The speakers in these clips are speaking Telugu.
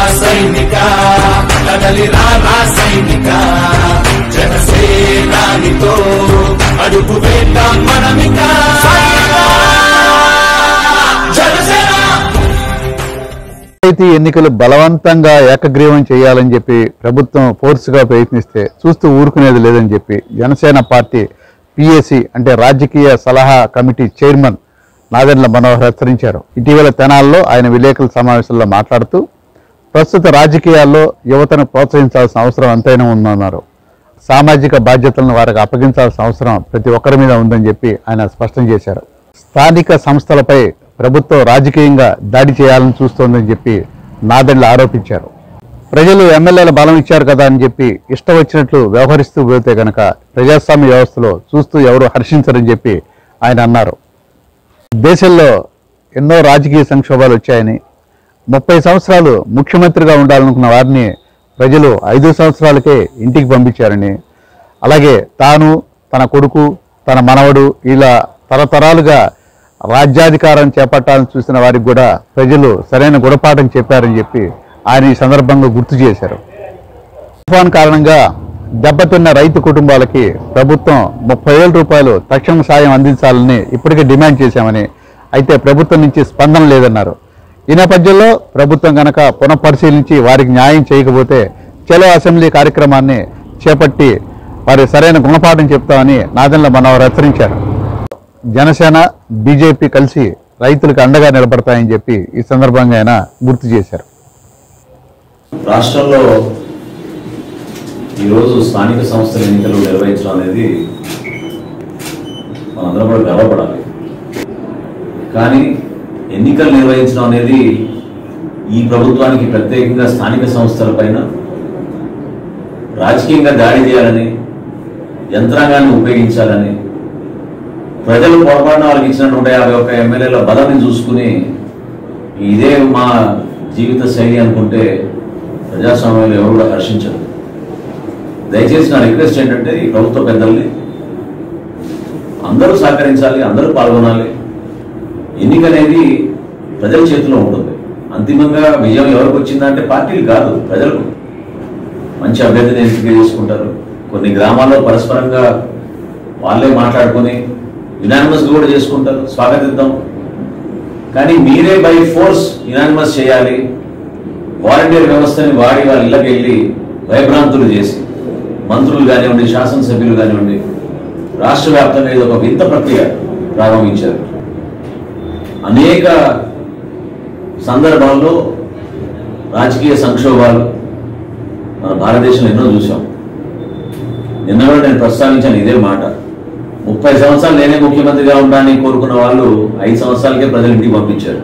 సైనిక కదలి రారా సైనిక జనసేనానితో అడుగు వేద్దాం మనమిక జనసేన పంచాయతీ ఎన్నికలు బలవంతంగా ఏకగ్రీవం చేయాలని చెప్పి ప్రభుత్వం ఫోర్స్ గా ప్రయత్నిస్తే చూస్తూ ఊరుకునేది లేదని చెప్పి జనసేన పార్టీ పిఎసి అంటే రాజకీయ సలహా కమిటీ చైర్మన్ నాదెండ్ల మనోహర్ హెచ్చరించారు ఇటీవల తెనాల్లో ఆయన విలేకరుల సమావేశంలో మాట్లాడుతూ ప్రస్తుత రాజకీయాల్లో యువతను ప్రోత్సహించాల్సిన అవసరం ఎంతైనా ఉందన్నారు సామాజిక బాధ్యతలను వారికి అప్పగించాల్సిన అవసరం ప్రతి ఒక్కరి మీద ఉందని చెప్పి ఆయన స్పష్టం చేశారు స్థానిక సంస్థలపై ప్రభుత్వం రాజకీయంగా దాడి చేయాలని చూస్తోందని చెప్పి నాదెండ్ల ఆరోపించారు ప్రజలు ఎమ్మెల్యేల బలం ఇచ్చారు కదా అని చెప్పి ఇష్టం వచ్చినట్లు వ్యవహరిస్తూ పోతే గనక ప్రజాస్వామ్య వ్యవస్థలో చూస్తూ ఎవరు హర్షించరని చెప్పి ఆయన అన్నారు దేశంలో ఎన్నో రాజకీయ సంక్షోభాలు వచ్చాయని ముప్పై సంవత్సరాలు ముఖ్యమంత్రిగా ఉండాలనుకున్న వారిని ప్రజలు ఐదు సంవత్సరాలకే ఇంటికి పంపించారని అలాగే తాను తన కొడుకు తన మనవడు ఇలా తరతరాలుగా రాజ్యాధికారం చేపట్టాలని చూసిన వారికి కూడా ప్రజలు సరైన గుణపాఠం చెప్పారని చెప్పి ఆయన ఈ సందర్భంగా గుర్తు చేశారు తుఫాన్ కారణంగా దెబ్బతిన్న రైతు కుటుంబాలకి ప్రభుత్వం ముప్పై వేల రూపాయలు తక్షణ సాయం అందించాలని ఇప్పటికే డిమాండ్ చేశామని అయితే ప్రభుత్వం నుంచి స్పందన లేదన్నారు ఈ నేపథ్యంలో ప్రభుత్వం గనక పునఃపరిశీలించి వారికి న్యాయం చేయకపోతే చలో అసెంబ్లీ కార్యక్రమాన్ని చేపట్టి వారి సరైన గుణపాఠం చెప్తామని నాదెండ్ల మనోహర్ హెచ్చరించారు జనసేన బీజేపీ కలిసి రైతులకు అండగా నిలబడతాయని చెప్పి ఈ సందర్భంగా ఆయన గుర్తు చేశారు రాష్ట్రంలో ఈరోజు స్థానిక సంస్థల ఎన్నికలు నిర్వహించడం అనేది మనందరం కూడా గర్వపడాలి కానీ ఎన్నికలు నిర్వహించడం అనేది ఈ ప్రభుత్వానికి ప్రత్యేకంగా స్థానిక సంస్థల పైన రాజకీయంగా దాడి చేయాలని యంత్రాంగాన్ని ఉపయోగించాలని ప్రజలు పొరపాటున వాళ్ళకి ఇచ్చిన నూట యాభై ఒక్క ఎమ్మెల్యేల బలాన్ని చూసుకుని ఇదే మా జీవిత శైలి అనుకుంటే ప్రజాస్వామ్యంలో ఎవరు కూడా హర్షించరు దయచేసి నా రిక్వెస్ట్ ఏంటంటే ఈ ప్రభుత్వ పెద్దల్ని అందరూ సహకరించాలి అందరూ పాల్గొనాలి ఎన్నిక అనేది ప్రజల చేతిలో ఉంటుంది అంతిమంగా విజయం ఎవరికి వచ్చిందంటే పార్టీలు కాదు ప్రజలకు మంచి అభ్యర్థిని ఎంపిక చేసుకుంటారు కొన్ని గ్రామాల్లో పరస్పరంగా వాళ్ళే మాట్లాడుకొని యునానిమస్ కూడా చేసుకుంటారు స్వాగతిద్దాం కానీ మీరే బై ఫోర్స్ యునానిమస్ చేయాలి వాలంటీర్ వ్యవస్థని వాడి వాళ్ళ ఇళ్ళకి వెళ్ళి భయభ్రాంతులు చేసి మంత్రులు కానివ్వండి శాసనసభ్యులు కానివ్వండి రాష్ట్ర వ్యాప్తంగా ఇది ఒక వింత ప్రక్రియ ప్రారంభించారు అనేక సందర్భాల్లో రాజకీయ సంక్షోభాలు మన భారతదేశంలో ఎన్నో చూసాం నిన్న కూడా నేను ప్రస్తావించాను ఇదే మాట ముప్పై సంవత్సరాలు నేనే ముఖ్యమంత్రిగా ఉండాలని కోరుకున్న వాళ్ళు ఐదు సంవత్సరాలకే ప్రజలు ఇంటికి పంపించారు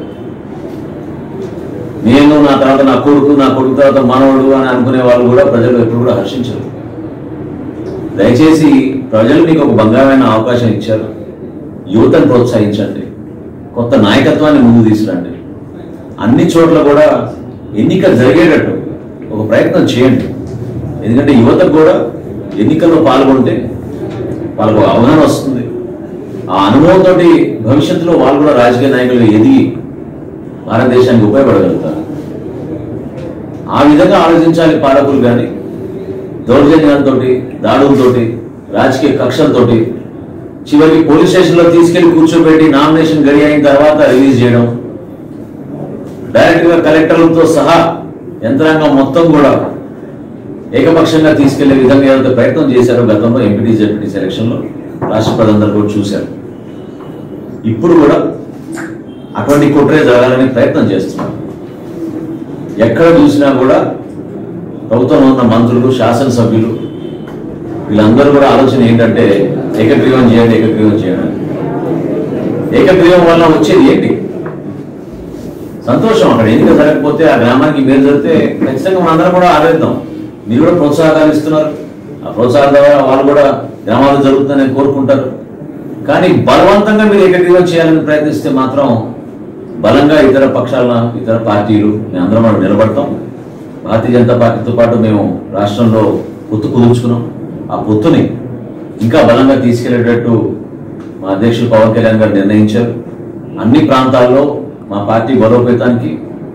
నేను నా తర్వాత నా కొడుకు నా కొడుకు తర్వాత మనవడు అని అనుకునే వాళ్ళు కూడా ప్రజలు ఎప్పుడు కూడా హర్షించరు దయచేసి ప్రజలు మీకు ఒక బంగారమైన అవకాశం ఇచ్చారు యువతను ప్రోత్సహించండి కొత్త నాయకత్వాన్ని ముందు తీసుకురండి అన్ని చోట్ల కూడా ఎన్నిక జరిగేటట్టు ఒక ప్రయత్నం చేయండి ఎందుకంటే యువతకు కూడా ఎన్నికల్లో పాల్గొంటే వాళ్ళకు ఒక అవగాహన వస్తుంది ఆ అనుభవంతో భవిష్యత్తులో వాళ్ళు కూడా రాజకీయ నాయకులు ఎదిగి భారతదేశానికి ఉపయోగపడగలుగుతారు ఆ విధంగా ఆలోచించాలి పాలకులు కానీ దౌర్జన్యాలతో దాడులతోటి రాజకీయ కక్షలతోటి చివరికి పోలీస్ స్టేషన్లో తీసుకెళ్లి కూర్చోబెట్టి నామినేషన్ గడి అయిన తర్వాత రిలీజ్ చేయడం డైరెక్ట్ గా కలెక్టర్లతో సహా యంత్రాంగం మొత్తం కూడా ఏకపక్షంగా తీసుకెళ్లే విధంగా ఏదైతే ప్రయత్నం చేశారో గతంలో ఎంపీటీ జెడ్పీటీ సెలక్షన్ లో రాష్ట్ర ప్రజలందరూ కూడా చూశారు ఇప్పుడు కూడా అటువంటి కుట్రే జరగాలని ప్రయత్నం చేస్తున్నారు ఎక్కడ చూసినా కూడా ప్రభుత్వంలో ఉన్న మంత్రులు శాసనసభ్యులు వీళ్ళందరూ కూడా ఆలోచన ఏంటంటే ఏకగ్రీవం చేయండి ఏకగ్రీవం చేయండి ఏకగ్రీవం వల్ల వచ్చేది ఏంటి సంతోషం అక్కడ ఎన్నిక జరగకపోతే ఆ గ్రామానికి మీరు జరిగితే ఖచ్చితంగా మనందరం కూడా ఆదరిద్దాం మీరు కూడా ప్రోత్సాహాలు ఇస్తున్నారు ఆ ప్రోత్సాహం ద్వారా వాళ్ళు కూడా గ్రామాలు జరుగుతుందని కోరుకుంటారు కానీ బలవంతంగా మీరు ఏకగ్రీవం చేయాలని ప్రయత్నిస్తే మాత్రం బలంగా ఇతర పక్షాల ఇతర పార్టీలు మేము అందరం కూడా నిలబడతాం భారతీయ జనతా పార్టీతో పాటు మేము రాష్ట్రంలో పొత్తు కుదుర్చుకున్నాం ఆ పొత్తుని ఇంకా బలంగా తీసుకెళ్లేటట్టు మా అధ్యక్షులు పవన్ కళ్యాణ్ గారు నిర్ణయించారు అన్ని ప్రాంతాల్లో మా పార్టీ బలోపేతానికి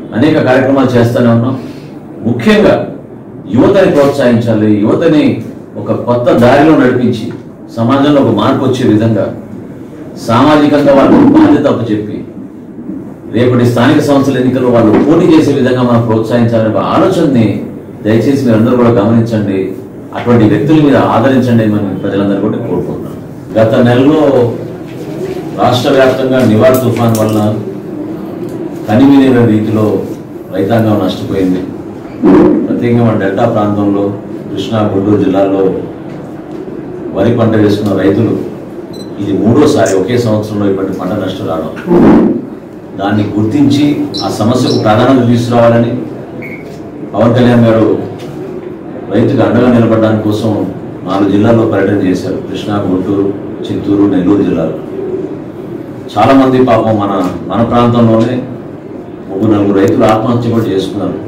అనేక కార్యక్రమాలు చేస్తూనే ఉన్నాం ముఖ్యంగా యువతని ప్రోత్సహించాలి యువతని ఒక కొత్త దారిలో నడిపించి సమాజంలో ఒక మార్పు వచ్చే విధంగా సామాజికంగా వాళ్ళకు బాధ్యత చెప్పి రేపటి స్థానిక సంస్థల ఎన్నికల్లో వాళ్ళు పోటీ చేసే విధంగా మనం ప్రోత్సహించాలనే ఒక ఆలోచనని దయచేసి మీరందరూ కూడా గమనించండి అటువంటి వ్యక్తుల మీద ఆదరించండి అని మనం ప్రజలందరూ కూడా కోరుకుంటున్నాం గత నెలలో రాష్ట్ర వ్యాప్తంగా నివార్ తుఫాన్ వలన కనివినీర రీతిలో రైతాంగం నష్టపోయింది ప్రత్యేకంగా మన డెల్టా ప్రాంతంలో కృష్ణా గుంటూరు జిల్లాలో వరి పంట వేసుకున్న రైతులు ఇది మూడోసారి ఒకే సంవత్సరంలో ఇటువంటి పంట నష్టం రావడం దాన్ని గుర్తించి ఆ సమస్యకు ప్రాధాన్యత తీసుకురావాలని పవన్ కళ్యాణ్ గారు రైతుకు అండగా నిలబడడానికి కోసం నాలుగు జిల్లాల్లో పర్యటన చేశారు కృష్ణా గుంటూరు చిత్తూరు నెల్లూరు జిల్లాలో చాలా మంది పాపం మన మన ప్రాంతంలోనే ముగ్గురు నలుగురు రైతులు ఆత్మహత్య కూడా చేసుకున్నారు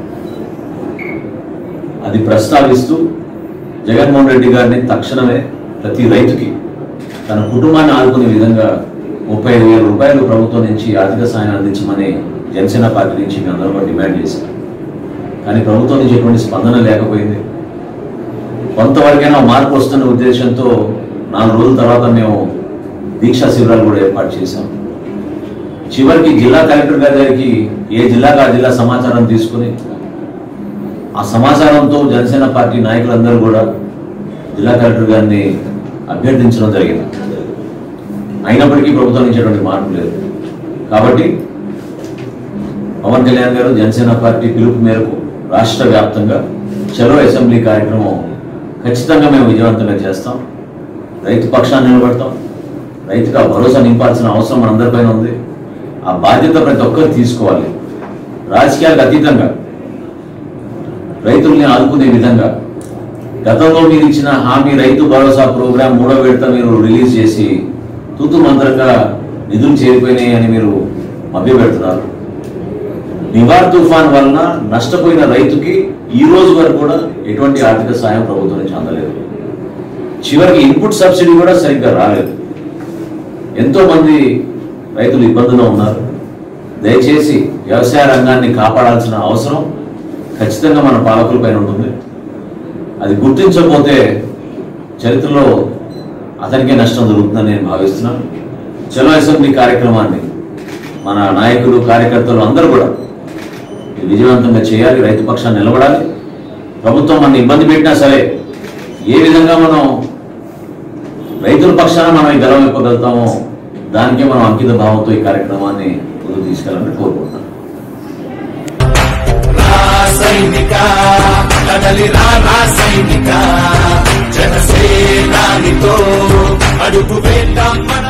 అది ప్రస్తావిస్తూ జగన్మోహన్ రెడ్డి గారిని తక్షణమే ప్రతి రైతుకి తన కుటుంబాన్ని ఆదుకునే విధంగా ముప్పై ఐదు వేల రూపాయలు ప్రభుత్వం నుంచి ఆర్థిక సాయం అందించమని జనసేన పార్టీ నుంచి మేము అందరం కూడా డిమాండ్ చేశాం కానీ ప్రభుత్వం నుంచి ఎటువంటి స్పందన లేకపోయింది కొంతవరకైనా మార్పు వస్తున్న ఉద్దేశంతో నాలుగు రోజుల తర్వాత మేము దీక్షా శిబిరాలు కూడా ఏర్పాటు చేశాం చివరికి జిల్లా కలెక్టర్ గారి దగ్గరికి ఏ జిల్లాకు ఆ జిల్లా సమాచారం తీసుకుని ఆ సమాచారంతో జనసేన పార్టీ నాయకులందరూ కూడా జిల్లా కలెక్టర్ గారిని అభ్యర్థించడం జరిగింది అయినప్పటికీ ప్రభుత్వం నుంచి ఎటువంటి మార్పు లేదు కాబట్టి పవన్ కళ్యాణ్ గారు జనసేన పార్టీ పిలుపు మేరకు రాష్ట్ర వ్యాప్తంగా చలో అసెంబ్లీ కార్యక్రమం ఖచ్చితంగా మేము విజయవంతంగా చేస్తాం రైతు పక్షాన్ని నిలబడతాం రైతుకు ఆ భరోసా నింపాల్సిన అవసరం మనందరిపైన ఉంది ఆ బాధ్యత ప్రతి ఒక్కరు తీసుకోవాలి రాజకీయాలకు అతీతంగా రైతుల్ని ఆదుకునే విధంగా గతంలో మీరు ఇచ్చిన హామీ రైతు భరోసా ప్రోగ్రాం మూడో విడత మీరు రిలీజ్ చేసి తూతు మంత్రంగా నిధులు చేరిపోయినాయి అని మీరు మభ్యపెడుతున్నారు నివార్ తుఫాన్ వలన నష్టపోయిన రైతుకి ఈ రోజు వరకు కూడా ఎటువంటి ఆర్థిక సాయం ప్రభుత్వం నుంచి అందలేదు చివరికి ఇన్పుట్ సబ్సిడీ కూడా సరిగ్గా రాలేదు ఎంతో మంది రైతులు ఇబ్బందుల్లో ఉన్నారు దయచేసి వ్యవసాయ రంగాన్ని కాపాడాల్సిన అవసరం ఖచ్చితంగా మన పాలకులపైన ఉంటుంది అది గుర్తించకపోతే చరిత్రలో అతనికే నష్టం జరుగుతుందని నేను భావిస్తున్నాను చలో అసెంబ్లీ కార్యక్రమాన్ని మన నాయకులు కార్యకర్తలు అందరూ కూడా ఇది విజయవంతంగా చేయాలి రైతు పక్షాన్ని నిలబడాలి ప్రభుత్వం మన ఇబ్బంది పెట్టినా సరే ఏ విధంగా మనం రైతుల పక్షాన మనం ఈ గెలవ ఇవ్వగలుగుతామో దానికే మనం అంకిత భావంతో ఈ కార్యక్రమాన్ని ముందుకు తీసుకెళ్ళాలని కోరుకుంటున్నాను సైనిక కదలి రా సైనిక జనసేనానితో అడుగు వేద్దాం మన